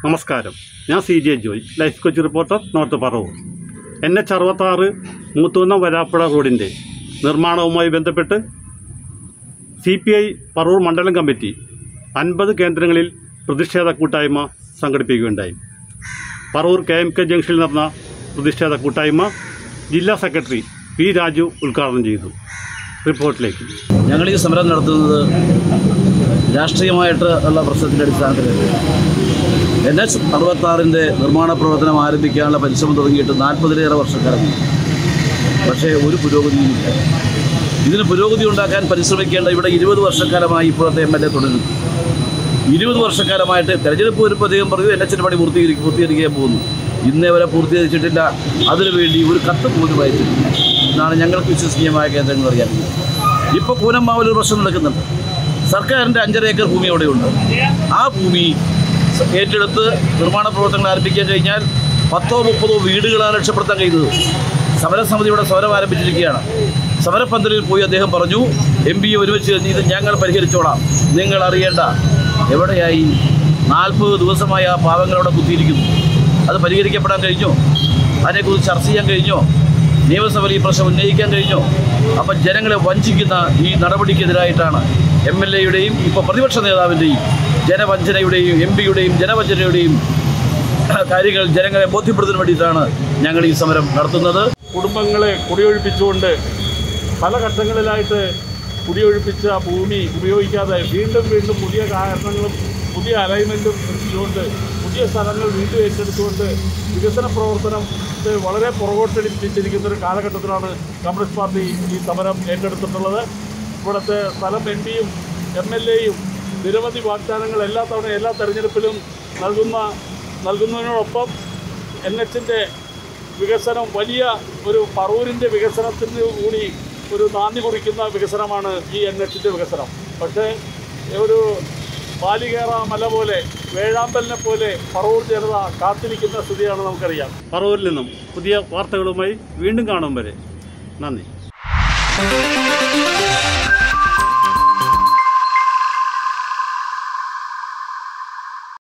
നമസ്കാരം ഞാൻ C J Joy life coach reporter north Paravur N H അറുപത്താറ് മൂത്തൂന്നം വരാപ്പുഴ റോഡിൻ്റെ നിർമ്മാണവുമായി ബന്ധപ്പെട്ട് സി പി ഐ പറവൂർ മണ്ഡലം കമ്മിറ്റി അൻപത് കേന്ദ്രങ്ങളിൽ പ്രതിഷേധ കൂട്ടായ്മ സംഘടിപ്പിക്കുകയുണ്ടായി പറവൂർ കെ എം കെ ജംഗ്ഷനിൽ നടന്ന പ്രതിഷേധ കൂട്ടായ്മ ജില്ലാ സെക്രട്ടറി പി രാജു ഉദ്ഘാടനം ചെയ്തു റിപ്പോർട്ടിലേക്ക് ഞങ്ങൾ ഈ സമരം നടത്തുന്നത് രാഷ്ട്രീയമായിട്ട് ഉള്ള പ്രശ്നത്തിൻ്റെ അടിസ്ഥാനത്തിൽ എൻ എച്ച് അറുപത്താറിൻ്റെ നിർമ്മാണ പ്രവർത്തനം ആരംഭിക്കാനുള്ള പരിശ്രമം തുടങ്ങിയിട്ട് നാൽപ്പതിലേറെ വർഷക്കാലം പക്ഷേ ഒരു പുരോഗതിയുമില്ല ഇതിന് പുരോഗതി ഉണ്ടാക്കാൻ പരിശ്രമിക്കേണ്ട ഇവിടെ ഇരുപത് വർഷക്കാലമായി ഇപ്പോഴത്തെ എം എൽ എ തുടരുന്നു ഇരുപത് വർഷക്കാലമായിട്ട് തെരഞ്ഞെടുപ്പ് വരുമ്പോൾ അദ്ദേഹം പറയൂ എൻ എച്ചിൻ്റെ പണി പൂർത്തീകരിക്കും പൂർത്തീകരിക്കാൻ പോകുന്നു ഇന്നേ വരെ പൂർത്തീകരിച്ചിട്ടില്ല അതിനുവേണ്ടി ഒരു കത്ത് പോലും അയച്ചിട്ടില്ല എന്നാണ് ഞങ്ങൾക്ക് വിശ്വസനീയമായ കേന്ദ്രങ്ങൾ അറിയാൻ ഇപ്പോൾ കൂനമ്മാവിൽ ഒരു പ്രശ്നം നടക്കുന്നുണ്ട് സർക്കാരിൻ്റെ അഞ്ചര ഏക്കർ ഭൂമി അവിടെയുണ്ട് ആ ഭൂമി സ- ഏറ്റെടുത്ത് നിർമ്മാണ പ്രവർത്തനങ്ങൾ ആരംഭിക്കാൻ കഴിഞ്ഞാൽ പത്തോ മുപ്പതോ വീടുകളാണ് രക്ഷപ്പെടുത്താൻ കഴിയുന്നത് സമരസമിതിയുടെ സമരം ആരംഭിച്ചിരിക്കുകയാണ് സമരപന്തലിൽ പോയി അദ്ദേഹം പറഞ്ഞു എം പി ഒരുമിച്ച് ചേർന്ന് ഇത് ഞങ്ങൾ പരിഹരിച്ചോളാം നിങ്ങൾ അറിയേണ്ട എവിടെയായി നാൽപ്പത് ദിവസമായി ആ പാവങ്ങൾ അവിടെ കുത്തിയിരിക്കുന്നു അത് പരിഹരിക്കപ്പെടാൻ കഴിഞ്ഞോ അതിനെക്കുറിച്ച് ചർച്ച ചെയ്യാൻ കഴിഞ്ഞോ നിയമസഭയിൽ ഈ പ്രശ്നം ഉന്നയിക്കാൻ കഴിഞ്ഞോ അപ്പം ജനങ്ങളെ വഞ്ചിക്കുന്ന ഈ നടപടിക്കെതിരായിട്ടാണ് എം എൽ എയുടെയും ഇപ്പോൾ പ്രതിപക്ഷ നേതാവിൻ്റെയും ജനവഞ്ചനയുടെയും എം പിയുടെയും ജനവഞ്ചനയുടെയും കാര്യങ്ങൾ ജനങ്ങളെ ബോധ്യപ്പെടുന്നതിന് വേണ്ടിയിട്ടാണ് ഞങ്ങൾ ഈ സമരം നടത്തുന്നത് കുടുംബങ്ങളെ കുടിയൊഴിപ്പിച്ചുകൊണ്ട് പല ഘട്ടങ്ങളിലായിട്ട് കുടിയൊഴിപ്പിച്ച ഭൂമി ഉപയോഗിക്കാതെ വീണ്ടും വീണ്ടും പുതിയ കാരണങ്ങളും പുതിയ അലൈൻമെൻറ്റും സൃഷ്ടിച്ചുകൊണ്ട് പുതിയ സ്ഥലങ്ങൾ വീണ്ടും ഏറ്റെടുത്തുകൊണ്ട് വികസന പ്രവർത്തനം വളരെ പുറകോട്ടടിപ്പിച്ചിരിക്കുന്ന ഒരു കാലഘട്ടത്തിലാണ് കമ്മ്യൂണിസ്റ്റ് പാർട്ടി ഈ സമരം ഏറ്റെടുത്തിട്ടുള്ളത് ഇവിടുത്തെ സ്ഥലം എം പിയും എം എൽ എയും നിരവധി വാഗ്ദാനങ്ങൾ എല്ലാ തവണ എല്ലാ തെരഞ്ഞെടുപ്പിലും നൽകുന്ന നൽകുന്നതിനോടൊപ്പം എൻ എച്ചിൻ്റെ വികസനം വലിയ ഒരു പറവൂരിൻ്റെ വികസനത്തിന് കൂടി ഒരു നാന്ദി കുറിക്കുന്ന വികസനമാണ് ഈ എൻ എച്ചിൻ്റെ വികസനം പക്ഷേ ഒരു ബാലികേറ മല പോലെ വേഴാമ്പലിനെ പോലെ പറവൂർ ജനത കാത്തിരിക്കുന്ന സ്ഥിതിയാണ് നമുക്കറിയാം പറവൂരിൽ നിന്നും പുതിയ വാർത്തകളുമായി വീണ്ടും കാണും വരെ നന്ദി